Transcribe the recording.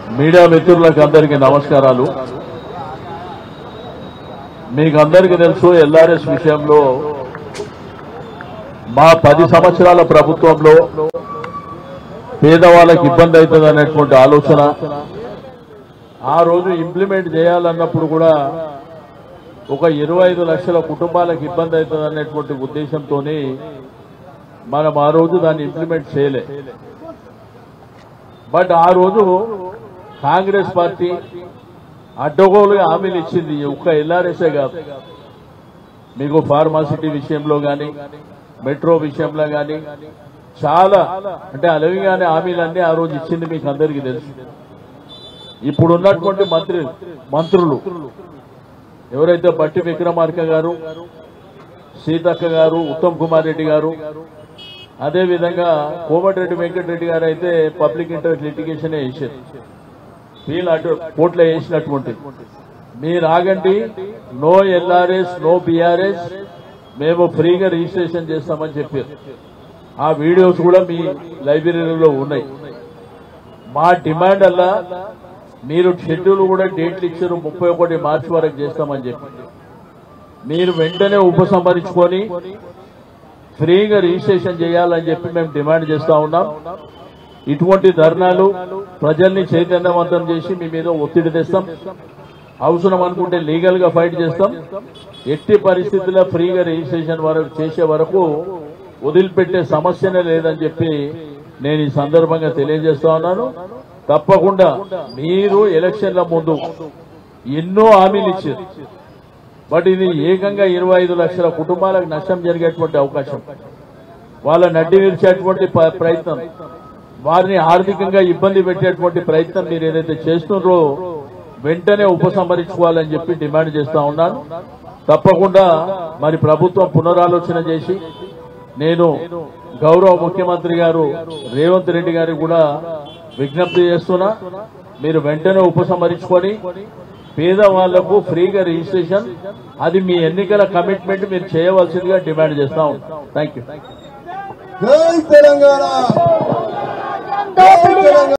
media మిత్రులకు అందరికీ నమస్కారాలు మీకు అందరికీ తెలుసు ఎల్ఆర్ఎస్ విషయంలో మా పది సంవత్సరాల ప్రభుత్వంలో పేదవాళ్ళకి ఇబ్బంది అవుతుంది అనేటువంటి ఆలోచన ఆ రోజు ఇంప్లిమెంట్ చేయాలన్నప్పుడు కూడా ఒక ఇరవై ఐదు లక్షల కుటుంబాలకు ఇబ్బంది అవుతుంది అనేటువంటి ఉద్దేశంతో మనం ఆ రోజు దాన్ని ఇంప్లిమెంట్ చేయలే బట్ ఆ రోజు కాంగ్రెస్ పార్టీ అడ్డగోలుగా హామీలు ఇచ్చింది ఒక్క ఎల్ఆర్ఎస్ఏ కాదు మీకు ఫార్మాసిటీ విషయంలో కానీ మెట్రో విషయంలో కానీ చాలా అంటే అలవిగానే హామీలన్నీ ఆ రోజు ఇచ్చింది మీకు అందరికీ తెలుసు ఇప్పుడు ఉన్నటువంటి మంత్రి మంత్రులు ఎవరైతే బట్టి విక్రమార్క గారు సీతక్క గారు ఉత్తమ్ కుమార్ రెడ్డి గారు అదే విధంగా కోమటిరెడ్డి వెంకటరెడ్డి గారు అయితే పబ్లిక్ ఇంట్రెస్ట్ లిటిగేషన్ వేసారు వీళ్ళు అటు కోర్టులో వేసినటువంటి మీరు ఆగండి నో ఎల్ఆర్ఎస్ నో బీఆర్ఎస్ మేము ఫ్రీగా రిజిస్ట్రేషన్ చేస్తామని చెప్పారు ఆ వీడియోస్ కూడా మీ లైబ్రరీలో ఉన్నాయి మా డిమాండ్ అలా మీరు షెడ్యూల్ కూడా డేట్లు ఇచ్చారు ముప్పై ఒకటి మార్చి వరకు చేస్తామని చెప్పి మీరు వెంటనే ఉపసంహరించుకొని ఫ్రీగా రిజిస్ట్రేషన్ చేయాలని చెప్పి మేము డిమాండ్ చేస్తా ఉన్నాం ఇటువంటి ధర్నాలు ప్రజల్ని చైతన్యవంతం చేసి మీ మీద ఒత్తిడి తెస్తాం అవసరం అనుకుంటే లీగల్ గా ఫైట్ చేస్తాం ఎట్టి పరిస్థితుల్లో ఫ్రీగా రిజిస్ట్రేషన్ వరకు చేసే వరకు వదిలిపెట్టే సమస్యనే లేదని చెప్పి నేను ఈ సందర్భంగా తెలియజేస్తా ఉన్నాను తప్పకుండా మీరు ఎలక్షన్ల ముందు ఎన్నో హామీలు ఇచ్చారు బట్ ఇది ఏకంగా ఇరవై ఐదు లక్షల కుటుంబాలకు నష్టం జరిగేటువంటి అవకాశం వాళ్ళ నడ్డి విరిచేటువంటి ప- ప్రయత్నం వారిని ఆర్థికంగా ఇబ్బంది పెట్టేటువంటి ప్రయత్నం మీరు ఏదైతే చేస్తున్నారో వెంటనే ఉపసంహరించుకోవాలని చెప్పి డిమాండ్ చేస్తా ఉన్నాను తప్పకుండా మరి ప్రభుత్వం పునరాలోచన చేసి నేను గౌరవ ముఖ్యమంత్రి గారు రేవంత్ రెడ్డి గారికి కూడా విజ్ఞప్తి చేస్తున్నా మీరు వెంటనే ఉపసంహరించుకొని పేదవాళ్లకు ఫ్రీగా రిజిస్ట్రేషన్ అది మీ ఎన్నికల కమిట్మెంట్ మీరు చేయవలసిందిగా డిమాండ్ చేస్తా ఉన్నాం థ్యాంక్ యూ జై తెలంగాణ జై తెలంగాణ